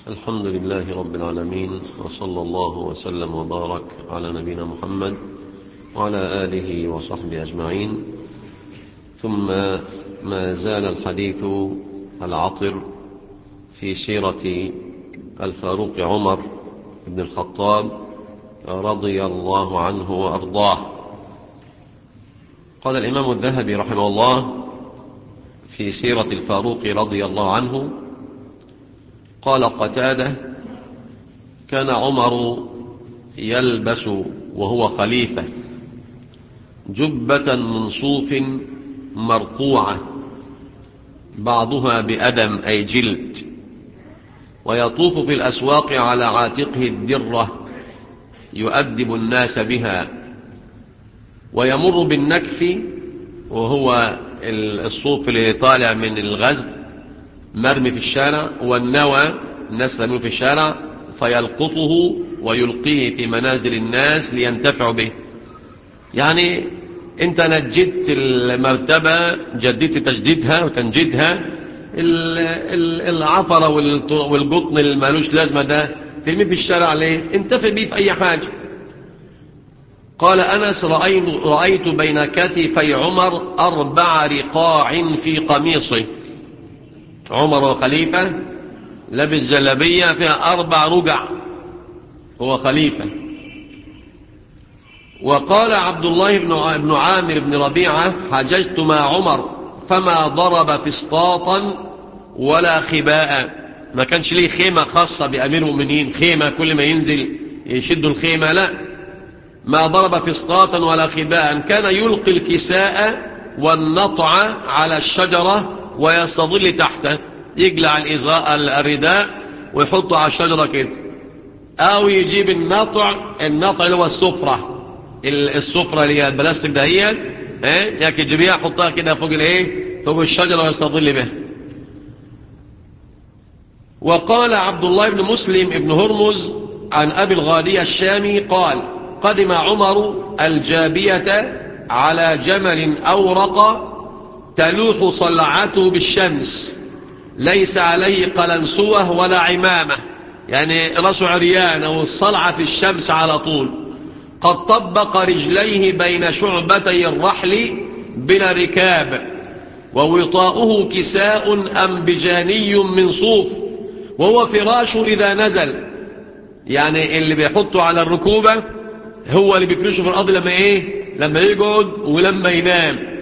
الحمد لله رب العالمين وصلى الله وسلم وبارك على نبينا محمد وعلى آله وصحبه أجمعين ثم ما زال الحديث العطر في سيرة الفاروق عمر بن الخطاب رضي الله عنه وأرضاه قال الإمام الذهبي رحمه الله في سيرة الفاروق رضي الله عنه قال قتادة كان عمر يلبس وهو خليفة جبة من صوف مرقوعة بعضها بأدم أي جلد ويطوف في الأسواق على عاتقه الدرة يؤدب الناس بها ويمر بالنكف وهو الصوف اللي طالع من الغزل مرمي في الشارع والنوى الناس رميه في الشارع فيلقطه ويلقيه في منازل الناس لينتفعوا به يعني انت نجدت المرتبة جددت تجديدها وتنجيدها العفرة والقطن اللي مالوش لازمة ده ترميه في الشارع ليه انتفع بيه في اي حاجة قال أنس رأيت بين كتفي عمر أربع رقاع في قميصه عمر خليفة لبس جلبية فيها أربع رجع هو خليفة وقال عبد الله بن عامر بن ربيعة حججت مع عمر فما ضرب فسطاطا ولا خباء ما كانش ليه خيمة خاصة بأمير المؤمنين خيمة كل ما ينزل يشد الخيمة لا ما ضرب فسطاطا ولا خباء كان يلقي الكساء والنطع على الشجرة ويستظل تحته يقلع الإزاء الرداء ويحطه على الشجرة كده أو يجيب النطع النطع اللي هو السفرة السفرة اللي هي البلاستيك دهيا ايه ياك يجيبيها يحطها كده فوق الايه فوق الشجرة ويستظل بها وقال عبد الله بن مسلم ابن هرمز عن أبي الغالية الشامي قال قدم عمر الجابية على جمل أورق تلوح صلعته بالشمس ليس عليه قلنسوة ولا عمامة يعني رأسه عريان أو الصلعة في الشمس على طول قد طبق رجليه بين شعبتي الرحل بلا ركاب ووطاؤه كساء أنبجاني من صوف وهو فراشه إذا نزل يعني اللي بيحطه على الركوبة هو اللي بيفرشه في الأرض لما إيه لما يقعد ولما ينام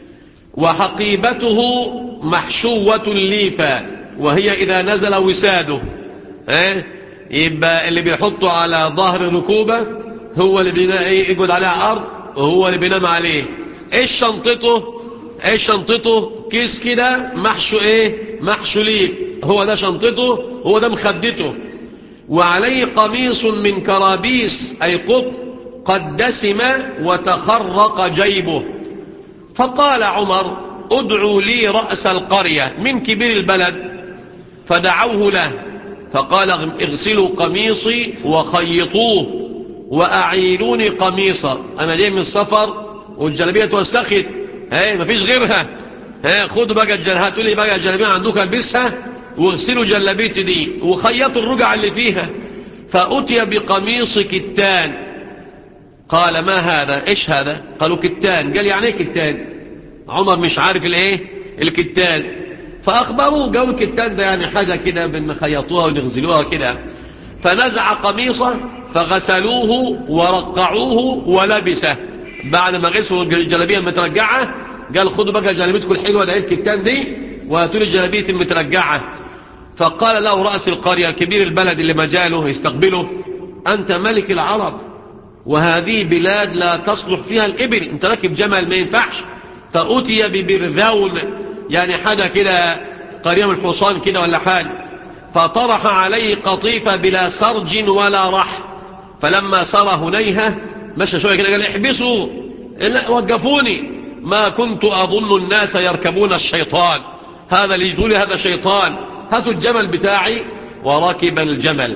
وحقيبته محشوة ليفا وهي إذا نزل وساده اه؟ يبقى اللي بيحطه على ظهر الركوبة هو اللي بينا ايه يقعد عليه على الأرض وهو اللي بينام عليه ايش شنطته ايش شنطته كيس كده محشو ايه محشو ليف هو ده شنطته هو ده مخدته وعليه قميص من كرابيس أي قطر قد دسم وتخرق جيبه فقال عمر ادعوا لي رأس القرية من كبير البلد فدعوه له فقال اغسلوا قميصي وخيطوه وأعينوني قميصا أنا جاي من السفر والجلبية توسخت هاي مفيش غيرها ها خدوا بقى الجلبية هاتوا لي بقى الجلبية عندك البسها واغسلوا جلبيتي دي وخيطوا الرجع اللي فيها فأتي بقميص كتان قال ما هذا ايش هذا قالوا كتان قال يعني ايه كتان عمر مش عارف الايه الكتان فاخبروا قالوا الكتان ده يعني حاجه كده بنخيطوها ونغزلوها كده فنزع قميصه فغسلوه ورقعوه ولبسه بعد ما غسلوا الجلابيه المترجعه قال خدوا بقى جلابيتكم الحلوه ده الكتان دي وهاتوا لي الجلابيه المترجعه فقال له راس القريه كبير البلد اللي مجاله يستقبله انت ملك العرب وهذه بلاد لا تصلح فيها الإبل انت راكب جمل ما ينفعش فأتي ببرذون يعني حاجة كده قرية من الحصان كده ولا حاجة فطرح عليه قطيفة بلا سرج ولا رح فلما سار هنيها مشى شوية كده قال احبسوا وقفوني ما كنت أظن الناس يركبون الشيطان هذا اللي يقول هذا شيطان هاتوا الجمل بتاعي وركب الجمل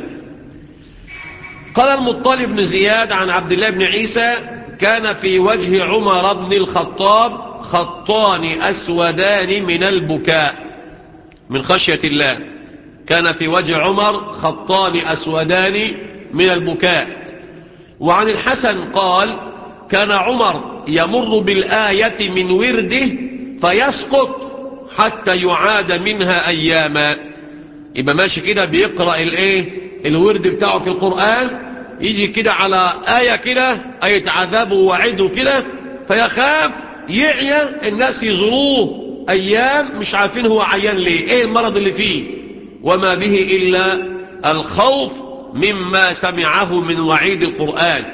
قال المطلب بن زياد عن عبد الله بن عيسى كان في وجه عمر بن الخطاب خطان أسودان من البكاء من خشية الله كان في وجه عمر خطان أسودان من البكاء وعن الحسن قال كان عمر يمر بالآية من ورده فيسقط حتى يعاد منها أياما يبقى ماشي كده بيقرأ الايه الورد بتاعه في القرآن يجي كده على آية كده آية عذابه ووعده كده فيخاف يعيا الناس يزوروه أيام مش عارفين هو عيان ليه ايه المرض اللي فيه وما به إلا الخوف مما سمعه من وعيد القرآن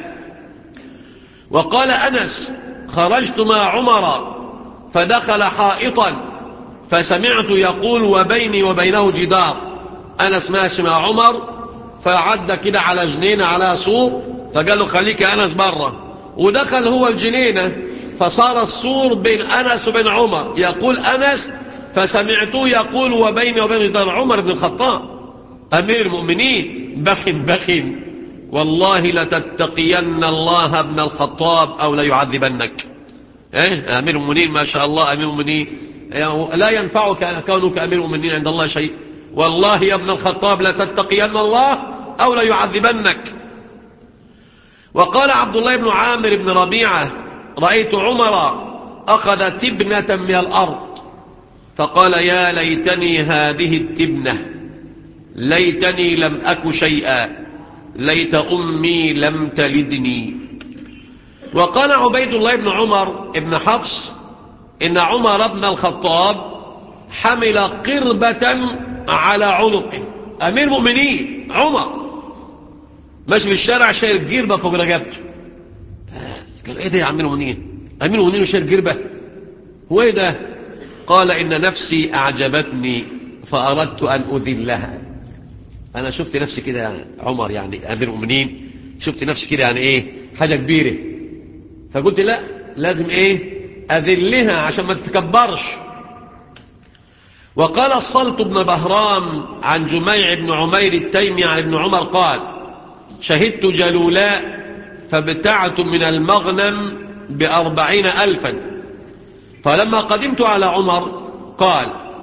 وقال أنس خرجت مع عمر فدخل حائطا فسمعت يقول وبيني وبينه جدار أنس ماشي مع عمر فعد كده على جنينة على سور فقال له خليك يا أنس برا ودخل هو الجنينة فصار السور بين أنس وبين عمر يقول أنس فسمعته يقول وبيني وبين جدار عمر بن الخطاب أمير المؤمنين بخ بخ والله لتتقين الله ابن الخطاب أو ليعذبنك إيه؟ أمير المؤمنين ما شاء الله أمير المؤمنين لا ينفعك كونك أمير المؤمنين عند الله شيء والله يا ابن الخطاب لتتقين الله أو ليعذبنك وقال عبد الله بن عامر بن ربيعة رأيت عمر أخذ تبنة من الأرض فقال يا ليتني هذه التبنة ليتني لم أك شيئا ليت أمي لم تلدني وقال عبيد الله بن عمر بن حفص إن عمر بن الخطاب حمل قربة على عنقه أمير المؤمنين عمر ماشي في الشارع شايل جربة فوق رقبته قال ايه ده يا أمير المؤمنين أمير المؤمنين وشايل جربة هو ايه ده قال إن نفسي أعجبتني فأردت أن أذلها أنا شفت نفسي كده يعني عمر يعني أمير المؤمنين شفت نفسي كده يعني إيه حاجة كبيرة فقلت لا لازم إيه أذلها عشان ما تتكبرش وقال الصلت بن بهرام عن جميع بن عمير التيمي عن ابن عمر قال شهدت جلولاء فابتعت من المغنم بأربعين ألفا فلما قدمت على عمر قال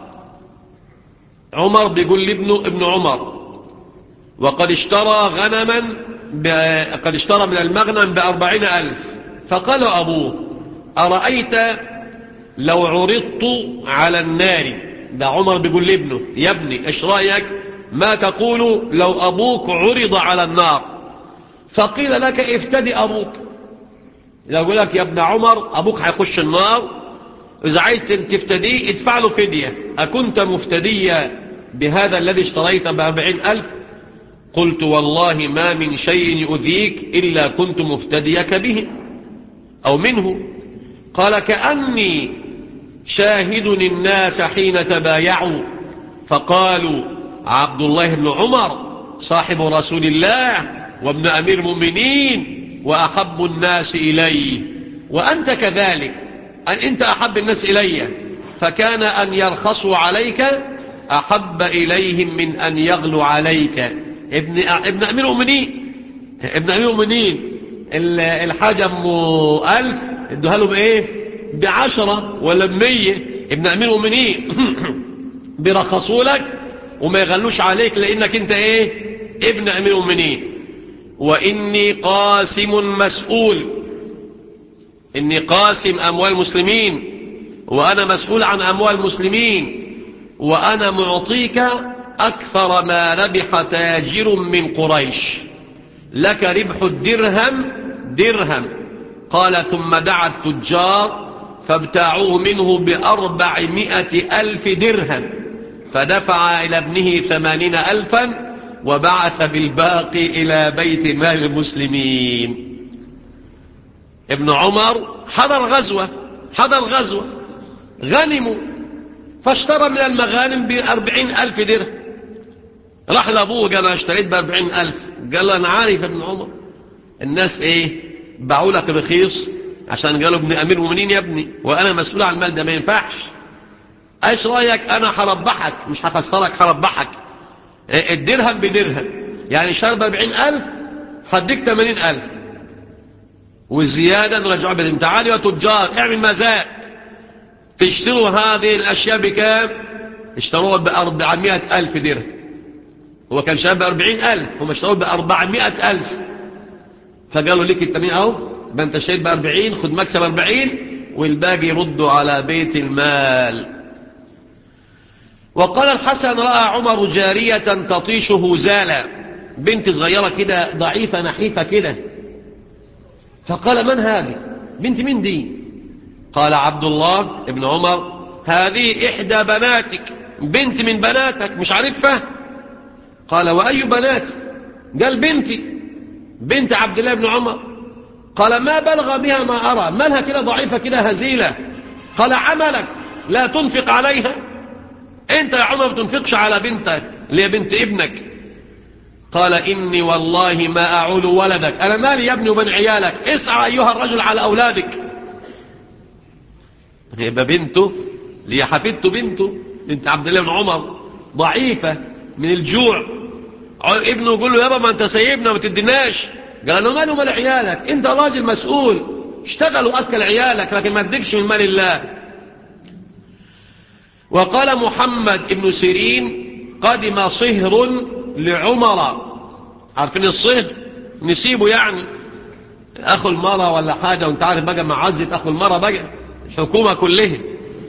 عمر بيقول لابن ابن عمر وقد اشترى غنما قد اشترى من المغنم بأربعين ألف فقال أبوه أرأيت لو عرضت على النار ده عمر بيقول لابنه يا ابني ايش رايك ما تقول لو أبوك عرض على النار فقيل لك افتدي أبوك يقول لك يا ابن عمر أبوك هيخش النار إذا عايز تفتديه ادفع له فدية أكنت مفتديا بهذا الذي اشتريت بأربعين ألف قلت والله ما من شيء يؤذيك إلا كنت مفتديك به أو منه قال كأني شاهد الناس حين تبايعوا فقالوا عبد الله بن عمر صاحب رسول الله وابن أمير المؤمنين وأحب الناس إليه وأنت كذلك أن أنت أحب الناس إلي فكان أن يرخصوا عليك أحب إليهم من أن يغلوا عليك ابن, ابن أمير المؤمنين ابن أمير المؤمنين الحاجة أم ألف ادوها له بإيه بعشرة ولا بمية ابن أمير المؤمنين بيرخصوا لك وما يغلوش عليك لأنك أنت إيه ابن أمير المؤمنين وإني قاسم مسؤول إني قاسم أموال المسلمين وأنا مسؤول عن أموال المسلمين وأنا معطيك أكثر ما ربح تاجر من قريش لك ربح الدرهم درهم قال ثم دعا التجار فابتاعوه منه بأربعمائة ألف درهم فدفع إلى ابنه ثمانين ألفا وبعث بالباقي إلى بيت مال المسلمين ابن عمر حضر غزوة حضر غزوة غنموا فاشترى من المغانم بأربعين ألف درهم راح لأبوه قال أنا اشتريت بأربعين ألف قال له أنا عارف ابن عمر الناس إيه باعوا لك رخيص عشان قالوا ابن أمير المؤمنين يا ابني وأنا مسؤول عن المال ده ما ينفعش ايش رايك انا هربحك مش هخسرك هربحك الدرهم بدرهم يعني شرب 40000 هديك 80000 والزيادة نرجعها بدهم تعالوا يا تجار اعمل ما زاد تشتروا هذه الأشياء بكام اشتروها ب 400000 درهم هو كان شاب بأربعين ألف هم اشتروا بأربعمائة ألف فقالوا لك التمين أهو ما أنت شايل بأربعين خد مكسب أربعين والباقي يردوا على بيت المال وقال الحسن رأى عمر جارية تطيش هزالا بنت صغيرة كده ضعيفة نحيفة كده فقال من هذه بنت من دي قال عبد الله ابن عمر هذه إحدى بناتك بنت من بناتك مش عارفها قال وأي بنات قال بنتي بنت عبد الله بن عمر قال ما بلغ بها ما أرى مالها كده ضعيفة كده هزيلة قال عملك لا تنفق عليها انت يا عمر ما تنفقش على بنتك اللي هي بنت ابنك قال إني والله ما أعول ولدك أنا مالي يا ابني وبن عيالك اسعى أيها الرجل على أولادك يبقى بنته اللي حفيدته بنته بنت عبد الله بن عمر ضعيفة من الجوع ابنه يقول له يابا ما انت سايبنا ما تديناش قال له ماله مال عيالك انت راجل مسؤول اشتغل واكل عيالك لكن ما تديكش من مال الله وقال محمد ابن سيرين قدم صهر لعمر عارفين الصهر نسيبه يعني اخو المرة ولا حاجة وانت عارف بقى معزة اخو المرة بقى الحكومة كلها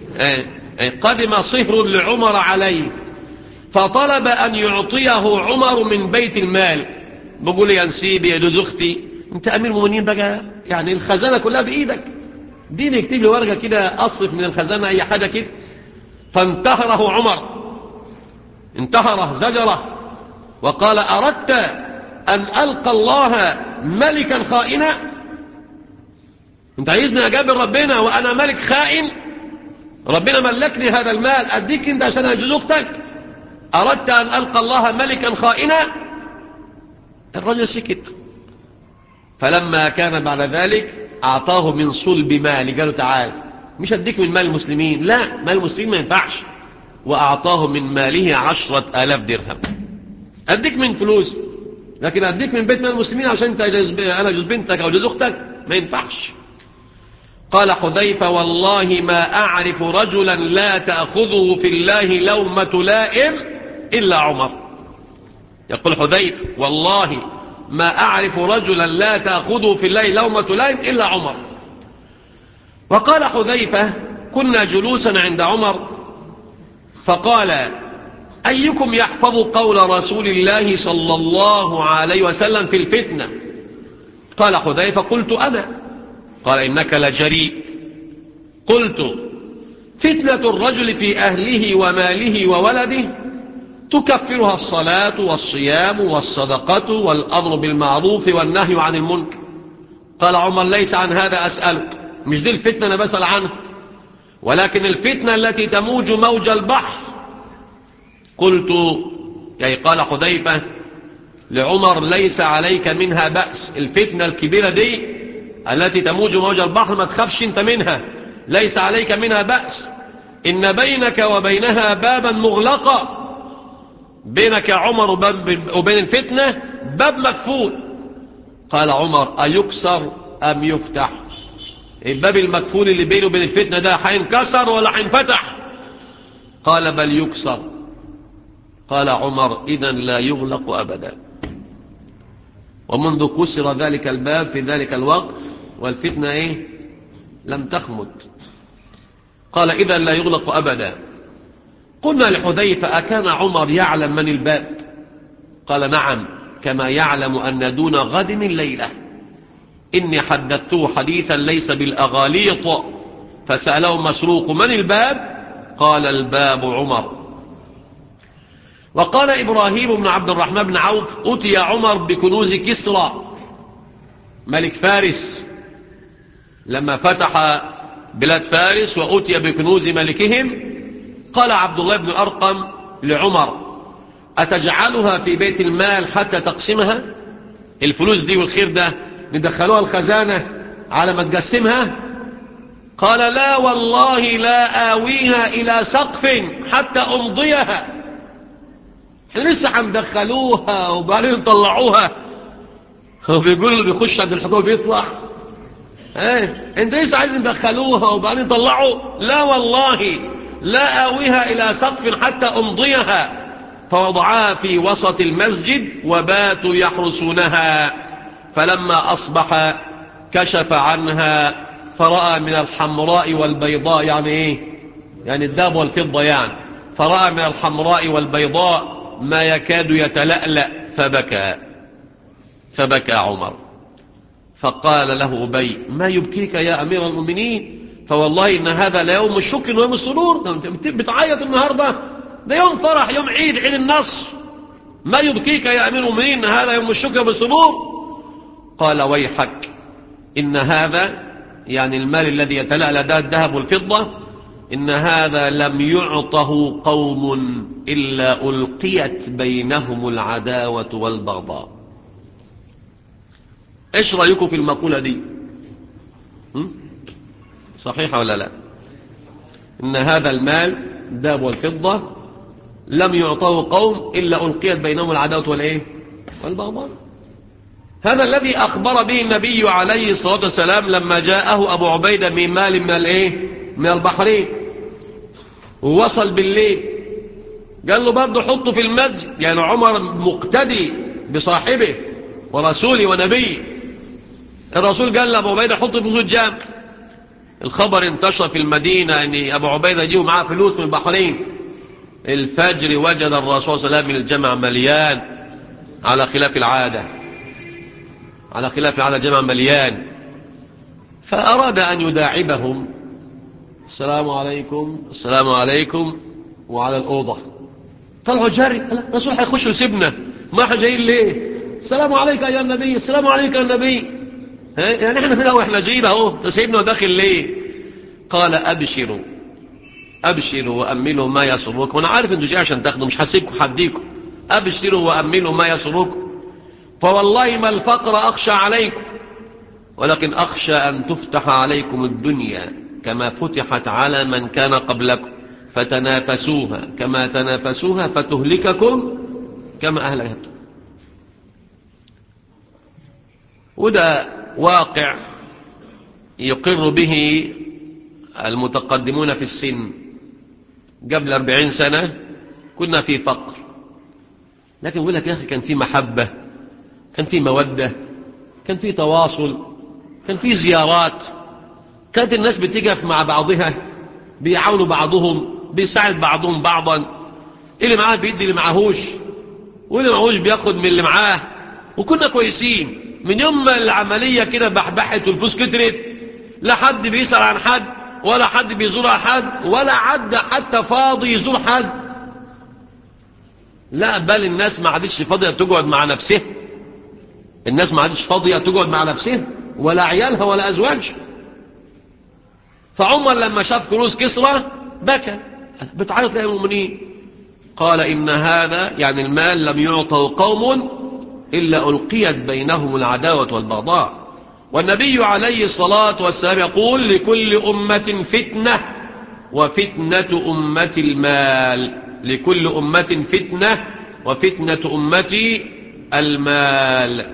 قدم صهر لعمر عليه فطلب أن يعطيه عمر من بيت المال بقول يا نسيبي يا جوز أختي أنت أمير المؤمنين بقى يعني الخزانة كلها بإيدك ديني يكتب لي ورقة كده أصرف من الخزانة أي حاجة كده فانتهره عمر انتهره زجره وقال أردت أن ألقى الله ملكا خائنا أنت عايزني أقابل ربنا وأنا ملك خائن ربنا ملكني هذا المال أديك أنت عشان أجوز أختك أردت أن ألقى الله ملكا خائنا الرجل سكت فلما كان بعد ذلك أعطاه من صلب مال قالوا تعال مش أديك من مال المسلمين لا مال المسلمين ما ينفعش وأعطاه من ماله عشرة آلاف درهم أديك من فلوس لكن أديك من بيت مال المسلمين عشان أنت أنا جوز بنتك أو جوز أختك ما ينفعش قال حذيفة والله ما أعرف رجلا لا تأخذه في الله لومة لائم إلا عمر يقول حذيفة والله ما أعرف رجلا لا تأخذه في الله لومة لائم إلا عمر وقال حذيفة كنا جلوسا عند عمر فقال أيكم يحفظ قول رسول الله صلى الله عليه وسلم في الفتنة قال حذيفة قلت أنا قال إنك لجريء قلت فتنة الرجل في أهله وماله وولده تكفرها الصلاة والصيام والصدقة والأمر بالمعروف والنهي عن المنكر قال عمر ليس عن هذا أسألك مش دي الفتنة أنا بسأل عنها ولكن الفتنة التي تموج موج البحر قلت يعني قال حذيفة لعمر ليس عليك منها بأس الفتنة الكبيرة دي التي تموج موج البحر ما تخافش انت منها ليس عليك منها بأس إن بينك وبينها بابا مغلقا بينك يا عمر وبين الفتنة باب مكفول قال عمر أيكسر أم يفتح الباب المكفول اللي بينه وبين الفتنة ده هينكسر ولا هينفتح قال بل يكسر قال عمر إذا لا يغلق أبدا ومنذ كسر ذلك الباب في ذلك الوقت والفتنة إيه لم تخمد قال إذا لا يغلق أبدا قلنا لحذيفة أكان عمر يعلم من الباب قال نعم كما يعلم أن دون غد الليلة إني حدثته حديثا ليس بالأغاليط فسأله مسروق من الباب قال الباب عمر وقال إبراهيم بن عبد الرحمن بن عوف أتي عمر بكنوز كسرى ملك فارس لما فتح بلاد فارس وأتي بكنوز ملكهم قال عبد الله بن أرقم لعمر أتجعلها في بيت المال حتى تقسمها الفلوس دي والخير ده ندخلوها الخزانة على ما تقسمها قال لا والله لا آويها إلى سقف حتى أمضيها احنا لسه هندخلوها وبعدين نطلعوها هو بيقول اللي بيخش عند الحكومة بيطلع ايه انت لسه عايز ندخلوها وبعدين نطلعوا لا والله لا آويها إلى سقف حتى أمضيها فوضعاها في وسط المسجد وباتوا يحرسونها فلما أصبح كشف عنها فرأى من الحمراء والبيضاء يعني إيه يعني الذهب والفضة يعني فرأى من الحمراء والبيضاء ما يكاد يتلألأ فبكى فبكى عمر فقال له أبي ما يبكيك يا أمير المؤمنين فوالله إن هذا ليوم الشكر ويوم السرور أنت بتعيط النهاردة ده يوم فرح يوم عيد عيد النصر ما يبكيك يا أمير المؤمنين إن هذا يوم الشكر والسرور قال ويحك إن هذا يعني المال الذي يتلألأ ده الذهب والفضة إن هذا لم يعطه قوم إلا ألقيت بينهم العداوة والبغضاء إيش رأيكم في المقولة دي صحيحة ولا لا إن هذا المال الذهب والفضة لم يعطه قوم إلا ألقيت بينهم العداوة والإيه والبغضاء هذا الذي أخبر به النبي عليه الصلاة والسلام لما جاءه أبو عبيدة من مال من الإيه من البحرين ووصل بالليل قال له برضه حطه في المسجد يعني عمر مقتدي بصاحبه ورسوله ونبيه الرسول قال لأبو عبيدة حطه في الجامع الخبر انتشر في المدينة ان أبو عبيدة جيه معاه فلوس من البحرين الفجر وجد الرسول صلى الله عليه وسلم الجمع مليان على خلاف العادة على خلاف العادة الجمع مليان فأراد أن يداعبهم السلام عليكم السلام عليكم وعلى الأوضة طلعوا جري الرسول هيخش وسيبنا ما احنا جايين ليه السلام عليك يا النبي السلام عليك يا النبي يعني احنا هنا واحنا جايين اهو تسيبنا وداخل ليه قال ابشروا ابشروا واملوا ما يسركم وانا عارف انتوا جايين عشان تاخدوا مش هسيبكم حديكم ابشروا واملوا ما يسركم فوالله ما الفقر اخشى عليكم ولكن اخشى ان تفتح عليكم الدنيا كما فتحت على من كان قبلكم فتنافسوها كما تنافسوها فتهلككم كما أهلكتم وده واقع يقر به المتقدمون في السن قبل أربعين سنة كنا في فقر لكن يقول لك يا أخي كان في محبة كان في مودة كان في تواصل كان في زيارات كانت الناس بتقف مع بعضها بيعاونوا بعضهم بيساعد بعضهم بعضا اللي معاه بيدي اللي معاهوش واللي معاهوش بياخد من اللي معاه وكنا كويسين من يوم ما العملية كده بحبحت والفلوس كترت لا حد بيسأل عن حد ولا حد بيزور حد ولا حد حتى فاضي يزور حد لا بل الناس ما عادش فاضية تقعد مع نفسها الناس ما عادش فاضية تقعد مع نفسها ولا عيالها ولا أزواجها فعمر لما شاف كنوز كسرى بكى بتعيط له المؤمنين قال إن هذا يعني المال لم يعطه قوم إلا ألقيت بينهم العداوة والبغضاء والنبي عليه الصلاة والسلام يقول لكل أمة فتنة وفتنة أمة المال لكل أمة فتنة وفتنة أمتي المال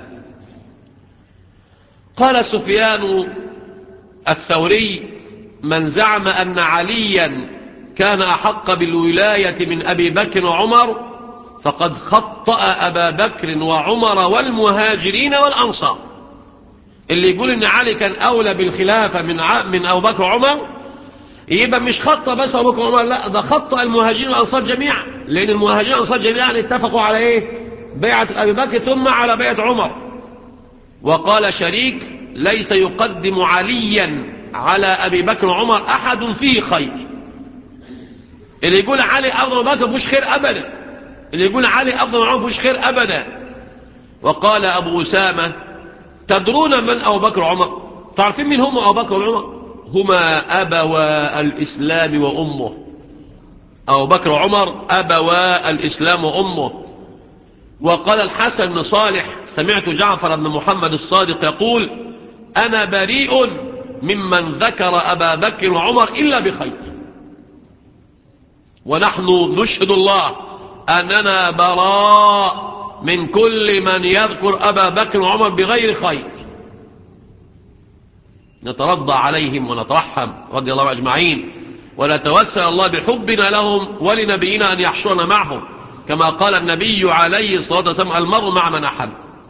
قال سفيان الثوري من زعم أن عليا كان أحق بالولاية من أبي بكر وعمر فقد خطأ أبا بكر وعمر والمهاجرين والأنصار اللي يقول إن علي كان أولى بالخلافة من من أبو بكر وعمر يبقى مش خطأ بس أبو بكر وعمر لا ده خطأ المهاجرين والأنصار جميعا لأن المهاجرين والأنصار جميعا اتفقوا على إيه بيعة أبي بكر ثم على بيعة عمر وقال شريك ليس يقدم عليا على أبي بكر وعمر أحد فيه خير اللي يقول علي أفضل من بكر مش خير أبدا اللي يقول علي أفضل من عمر مش خير أبدا وقال أبو أسامة تدرون من أبو بكر وعمر تعرفين مين هم أبو بكر وعمر هما أبوا الإسلام وأمه أبو بكر وعمر أبوا الإسلام وأمه وقال الحسن بن صالح سمعت جعفر بن محمد الصادق يقول أنا بريء ممن ذكر أبا بكر وعمر إلا بخير ونحن نشهد الله أننا براء من كل من يذكر أبا بكر وعمر بغير خير نترضى عليهم ونترحم رضي الله أجمعين ونتوسل الله بحبنا لهم ولنبينا أن يحشرنا معهم كما قال النبي عليه الصلاة والسلام المرء مع من أحب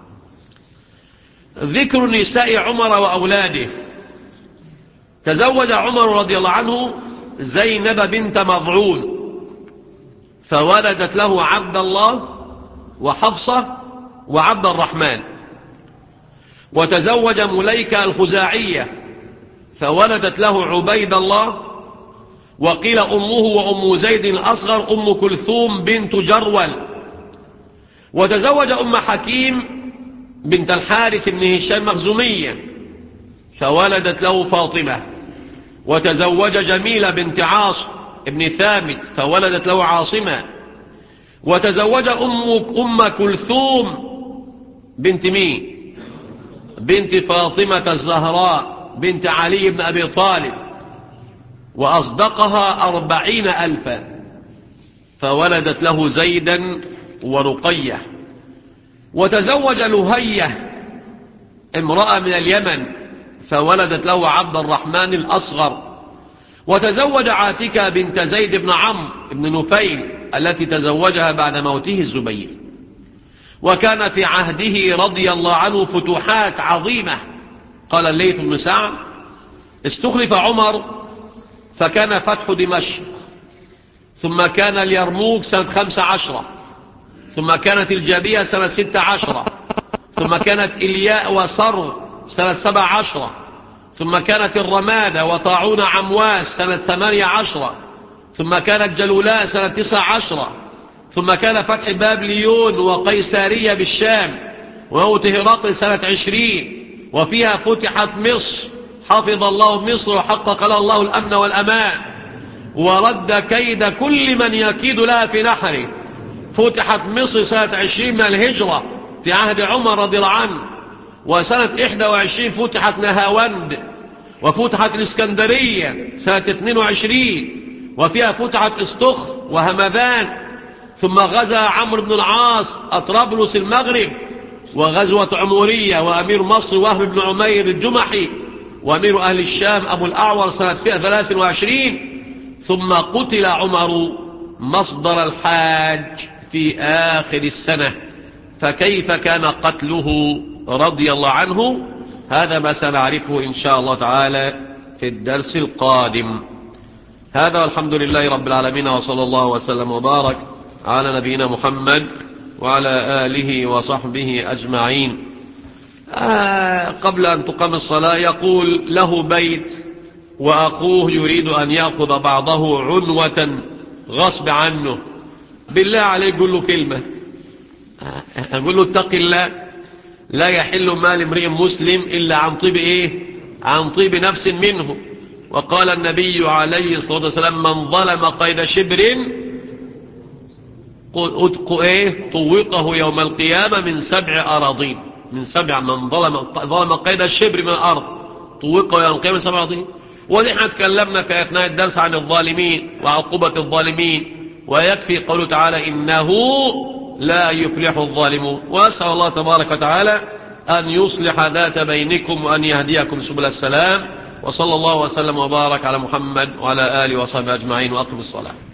ذكر نساء عمر وأولاده تزوج عمر رضي الله عنه زينب بنت مضعون فولدت له عبد الله وحفصة وعبد الرحمن وتزوج مليكة الخزاعية فولدت له عبيد الله وقيل أمه وأم زيد الأصغر أم كلثوم بنت جرول وتزوج أم حكيم بنت الحارث بن هشام مخزومية فولدت له فاطمة وتزوج جميلة بنت عاص ابن ثابت فولدت له عاصمة وتزوج أم, أم كلثوم بنت مين بنت فاطمة الزهراء بنت علي بن أبي طالب وأصدقها أربعين ألفا فولدت له زيدا ورقية وتزوج لهية امرأة من اليمن فولدت له عبد الرحمن الأصغر وتزوج عاتكة بنت زيد بن عمرو بن نفيل التي تزوجها بعد موته الزبير وكان في عهده رضي الله عنه فتوحات عظيمة قال الليث بن سعد استخلف عمر فكان فتح دمشق ثم كان اليرموك سنة خمس عشرة ثم كانت الجابية سنة ست عشرة ثم كانت إلياء وصر سنة سبع عشرة ثم كانت الرمادة وطاعون عمواس سنة ثمانية عشرة ثم كانت جلولاء سنة تسع عشرة ثم كان فتح باب ليون وقيسارية بالشام وموت هرقل سنة عشرين وفيها فتحت مصر حفظ الله مصر وحقق لها الله الأمن والأمان ورد كيد كل من يكيد لها في نحره فتحت مصر سنة عشرين من الهجرة في عهد عمر رضي الله عنه وسنة 21 فتحت نهاوند وفتحت الإسكندرية سنة 22 وفيها فتحت استخ وهمذان ثم غزا عمرو بن العاص أطرابلس المغرب وغزوة عمورية وأمير مصر وهب بن عمير الجمحي وأمير أهل الشام أبو الأعور سنة 23 ثم قتل عمر مصدر الحاج في آخر السنة فكيف كان قتله رضي الله عنه هذا ما سنعرفه إن شاء الله تعالى في الدرس القادم هذا والحمد لله رب العالمين وصلى الله وسلم وبارك على نبينا محمد وعلى آله وصحبه أجمعين آه قبل أن تقام الصلاة يقول له بيت وأخوه يريد أن يأخذ بعضه عنوة غصب عنه بالله عليك قل له كلمة أقول له اتق الله لا يحل مال امرئ مسلم إلا عن طيب إيه عن طيب نفس منه وقال النبي عليه الصلاة والسلام من ظلم قيد شبر إيه طوقه يوم القيامة من سبع أراضين من سبع من ظلم ظلم قيد الشبر من الأرض طوقه يوم القيامة من سبع أراضين ونحن تكلمنا في أثناء الدرس عن الظالمين وعقوبة الظالمين ويكفي قوله تعالى إنه لا يفلح الظالمون وأسأل الله تبارك وتعالى أن يصلح ذات بينكم وأن يهديكم سبل السلام وصلى الله وسلم وبارك على محمد وعلى آله وصحبه أجمعين وأقم الصلاة